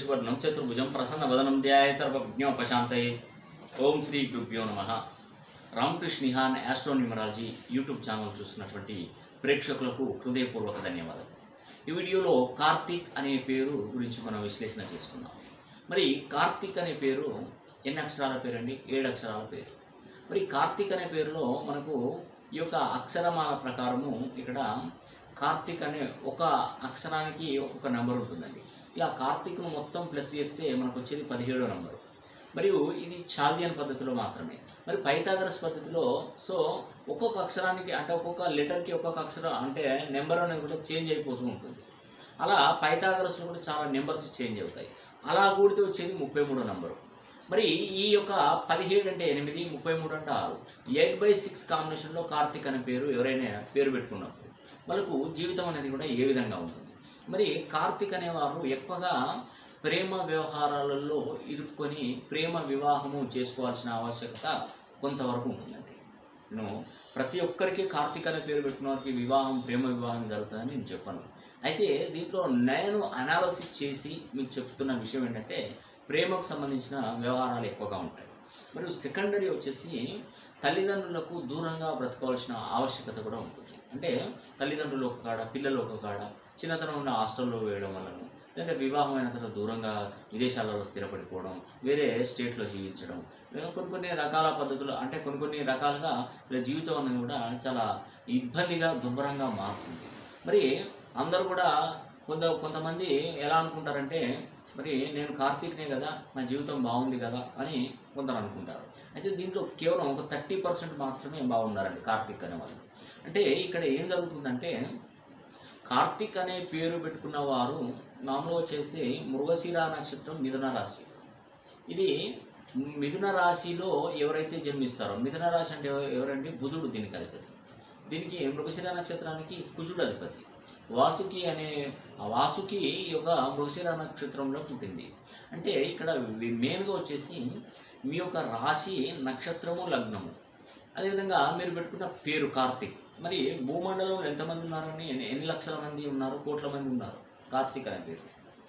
శశివర్ణం చతుర్భుజం ప్రసన్న వదనం ధ్యాయ సర్వజ్ఞోపశాంతయే ఓం శ్రీ గురుభ్యో నమ రామకృష్ణ నిహాన్ ఆస్ట్రోన్యూమరాలజీ యూట్యూబ్ ఛానల్ చూస్తున్నటువంటి ప్రేక్షకులకు హృదయపూర్వక ధన్యవాదాలు ఈ వీడియోలో కార్తీక్ అనే పేరు గురించి మనం విశ్లేషణ చేసుకున్నాం మరి కార్తీక్ అనే పేరు ఎన్ని అక్షరాల పేరు అండి ఏడు అక్షరాల పేరు మరి కార్తీక్ అనే పేరులో మనకు ఈ యొక్క అక్షరమాల ప్రకారము ఇక్కడ కార్తీక్ అనే ఒక అక్షరానికి ఒక్కొక్క నెంబర్ ఉంటుందండి ఇలా కార్తీక్ను మొత్తం ప్లస్ చేస్తే మనకు వచ్చేది పదిహేడో నెంబరు మరియు ఇది చాల్దియన్ పద్ధతిలో మాత్రమే మరి పైథాగరస్ పద్ధతిలో సో ఒక్కొక్క అక్షరానికి అంటే ఒక్కొక్క లెటర్కి ఒక్కొక్క అక్షరం అంటే నెంబర్ అనేది కూడా చేంజ్ అయిపోతూ ఉంటుంది అలా పైథాగరస్లో కూడా చాలా నెంబర్స్ చేంజ్ అవుతాయి అలా కూడితే వచ్చేది ముప్పై మూడో నెంబరు మరి ఈ యొక్క పదిహేడు అంటే ఎనిమిది ముప్పై మూడు అంటే ఆరు ఎయిట్ బై సిక్స్ కాంబినేషన్లో కార్తీక్ అనే పేరు ఎవరైనా పేరు పెట్టుకున్నప్పుడు వాళ్ళకు జీవితం అనేది కూడా ఏ విధంగా ఉంటుంది మరి కార్తీక్ అనేవారు ఎక్కువగా ప్రేమ వ్యవహారాలలో ఇరుక్కొని ప్రేమ వివాహము చేసుకోవాల్సిన ఆవశ్యకత కొంతవరకు ఉంటుందండి నేను ప్రతి ఒక్కరికి కార్తీక్ అనే పేరు పెట్టిన వారికి వివాహం ప్రేమ వివాహం జరుగుతుందని నేను చెప్పను అయితే దీంట్లో నేను అనాలసిస్ చేసి మీకు చెప్తున్న విషయం ఏంటంటే ప్రేమకు సంబంధించిన వ్యవహారాలు ఎక్కువగా ఉంటాయి మరియు సెకండరీ వచ్చేసి తల్లిదండ్రులకు దూరంగా బ్రతకవలసిన ఆవశ్యకత కూడా ఉంటుంది అంటే తల్లిదండ్రులు ఒక కాడ పిల్లలు ఒక కాడ చిన్నతనం ఉన్న హాస్టల్లో వేయడం వలన లేదంటే వివాహం అయిన తర్వాత దూరంగా విదేశాలలో స్థిరపడిపోవడం వేరే స్టేట్లో జీవించడం ఇలా కొన్ని కొన్ని రకాల పద్ధతులు అంటే కొన్ని కొన్ని రకాలుగా వీళ్ళ జీవితం అనేది కూడా చాలా ఇబ్బందిగా దుర్భరంగా మారుతుంది మరి అందరూ కూడా కొంత కొంతమంది ఎలా అనుకుంటారంటే మరి నేను కార్తీక్నే కదా నా జీవితం బాగుంది కదా అని కొందరు అనుకుంటారు అయితే దీంట్లో కేవలం ఒక థర్టీ పర్సెంట్ మాత్రమే బాగున్నారండి కార్తీక్ అనే వాళ్ళు అంటే ఇక్కడ ఏం జరుగుతుందంటే కార్తీక్ అనే పేరు పెట్టుకున్న వారు మామూలుగా వచ్చేసి మృగశిర నక్షత్రం మిథున రాశి ఇది మిథున రాశిలో ఎవరైతే జన్మిస్తారో మిథున రాశి అంటే ఎవ- ఎవరంటే బుధుడు దీనికి అధిపతి దీనికి మృగశిర నక్షత్రానికి కుజుడు అధిపతి వాసుకి అనే ఆ వాసుకి ఈ యొక్క మృగశిర నక్షత్రంలో పుట్టింది అంటే ఇక్కడ వి- మెయిన్గా వచ్చేసి మీ యొక్క రాశి నక్షత్రము లగ్నము అదేవిధంగా మీరు పెట్టుకున్న పేరు కార్తిక్ మరి భూమండలంలో ఎంతమంది ఉన్నారని ఎన్ని ఎన్ని లక్షల మంది ఉన్నారు కోట్ల మంది ఉన్నారు కార్తిక్ అనే పేరు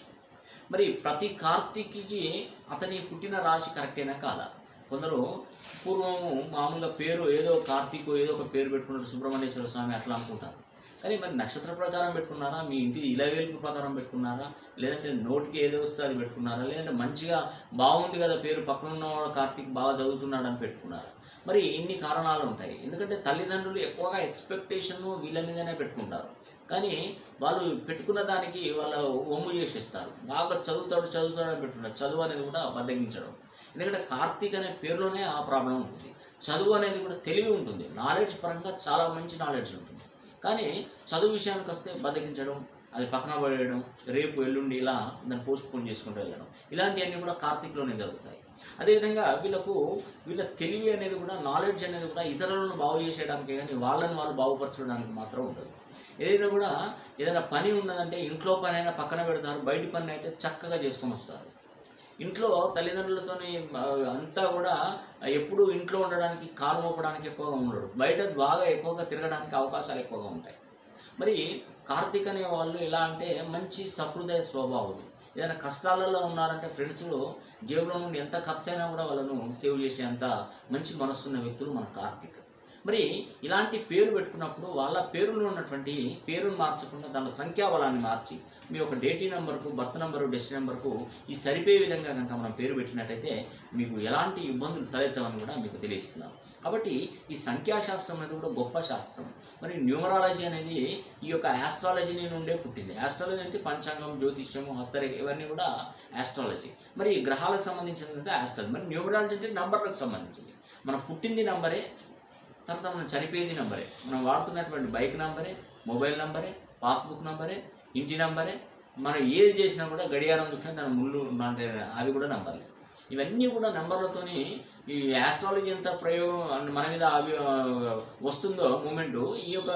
మరి ప్రతి కార్తీక్కి అతని పుట్టిన రాశి కరెక్టేనా కాదా కొందరు పూర్వము మామూలుగా పేరు ఏదో కార్తీక్ ఏదో ఒక పేరు పెట్టుకున్నారు సుబ్రహ్మణ్యేశ్వర స్వామి అట్లా అనుకుంటారు కానీ మరి నక్షత్ర ప్రకారం పెట్టుకున్నారా మీ ఇంటి ఇలవేలుపు ప్రకారం పెట్టుకున్నారా లేదంటే నోటికి ఏదో వస్తే అది పెట్టుకున్నారా లేదంటే మంచిగా బాగుంది కదా పేరు పక్కన ఉన్నవాడు కార్తీక్ బాగా చదువుతున్నాడు అని పెట్టుకున్నారా మరి ఇన్ని కారణాలు ఉంటాయి ఎందుకంటే తల్లిదండ్రులు ఎక్కువగా ఎక్స్పెక్టేషన్ వీళ్ళ మీదనే పెట్టుకుంటారు కానీ వాళ్ళు పెట్టుకున్న దానికి వాళ్ళ ఒమ్ము చేసిస్తారు బాగా చదువుతాడు చదువుతాడు అని పెట్టుకుంటారు చదువు అనేది కూడా బద్దగించడం ఎందుకంటే కార్తీక్ అనే పేరులోనే ఆ ప్రాబ్లం ఉంటుంది చదువు అనేది కూడా తెలివి ఉంటుంది నాలెడ్జ్ పరంగా చాలా మంచి నాలెడ్జ్ ఉంటుంది కానీ చదువు విషయానికి వస్తే బద్దకించడం అది పక్కన పడేయడం రేపు ఎల్లుండి ఇలా దాన్ని పోస్ట్ పోన్ చేసుకుంటూ వెళ్ళడం ఇలాంటివన్నీ కూడా కార్తీక్లోనే జరుగుతాయి అదేవిధంగా వీళ్ళకు వీళ్ళ తెలివి అనేది కూడా నాలెడ్జ్ అనేది కూడా ఇతరులను బాగు చేసేయడానికి కానీ వాళ్ళని వాళ్ళు బాగుపరచడానికి మాత్రం ఉండదు ఏదైనా కూడా ఏదైనా పని ఉన్నదంటే ఇంట్లో పని అయినా పక్కన పెడతారు బయట పని అయితే చక్కగా చేసుకొని వస్తారు ఇంట్లో తల్లిదండ్రులతో అంతా కూడా ఎప్పుడు ఇంట్లో ఉండడానికి కాలు మోపడానికి ఎక్కువగా ఉండడు బయట బాగా ఎక్కువగా తిరగడానికి అవకాశాలు ఎక్కువగా ఉంటాయి మరి కార్తీక్ అనే వాళ్ళు ఎలా అంటే మంచి సహృదయ స్వభావులు ఏదైనా కష్టాలలో ఉన్నారంటే ఫ్రెండ్స్ జేబులో నుండి ఎంత ఖర్చు అయినా కూడా వాళ్ళను సేవ్ చేసేంత మంచి మనసున్న వ్యక్తులు మన కార్తీక్ మరి ఇలాంటి పేరు పెట్టుకున్నప్పుడు వాళ్ళ పేరులో ఉన్నటువంటి పేరును మార్చకుండా దాని సంఖ్యాబలాన్ని మార్చి మీ యొక్క డేటీ నెంబర్కు బర్త్ నెంబరు డెస్ట్ నెంబర్కు ఈ సరిపోయే విధంగా కనుక మనం పేరు పెట్టినట్టయితే మీకు ఎలాంటి ఇబ్బందులు తలెత్తవని కూడా మీకు తెలియజేస్తున్నాం కాబట్టి ఈ సంఖ్యాశాస్త్రం అనేది కూడా గొప్ప శాస్త్రం మరి న్యూమరాలజీ అనేది ఈ యొక్క ఆస్ట్రాలజీ నుండే పుట్టింది ఆస్ట్రాలజీ అంటే పంచాంగం జ్యోతిష్యము హస్తరేఖ ఇవన్నీ కూడా ఆస్ట్రాలజీ మరి ఈ గ్రహాలకు సంబంధించినది అంటే ఆస్ట్రాలజీ మరి న్యూమరాలజీ అంటే నంబర్లకు సంబంధించింది మనం పుట్టింది నంబరే తర్వాత మనం చనిపోయేది నంబరే మనం వాడుతున్నటువంటి బైక్ నంబరే మొబైల్ నంబరే పాస్బుక్ నంబరే ఇంటి నంబరే మనం ఏది చేసినా కూడా గడియారం చూసినా దాని ముళ్ళు అంటే అవి కూడా నంబర్లే ఇవన్నీ కూడా నంబర్లతోని ఈ ఆస్ట్రాలజీ ఎంత ప్రయోగం అంటే మన మీద అవి ఆ, వస్తుందో మూమెంట్ ఈ యొక్క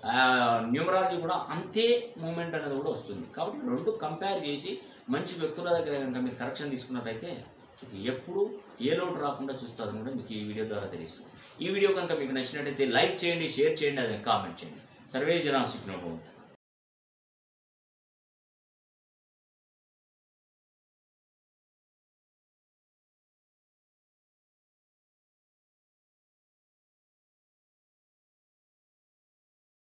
న్యూమరాలజీ కూడా అంతే మూమెంట్ అనేది కూడా వస్తుంది కాబట్టి రెండు కంపేర్ చేసి మంచి వ్యక్తుల దగ్గర కనుక మీరు కరెక్షన్ తీసుకున్నట్టయితే ఎప్పుడు ఏ లోటు రాకుండా చూస్తారని కూడా మీకు ఈ వీడియో ద్వారా తెలుస్తుంది ఈ వీడియో కనుక మీకు నచ్చినట్టయితే లైక్ చేయండి షేర్ చేయండి అదే కామెంట్ చేయండి సర్వే జనా సుఖినోభవంతు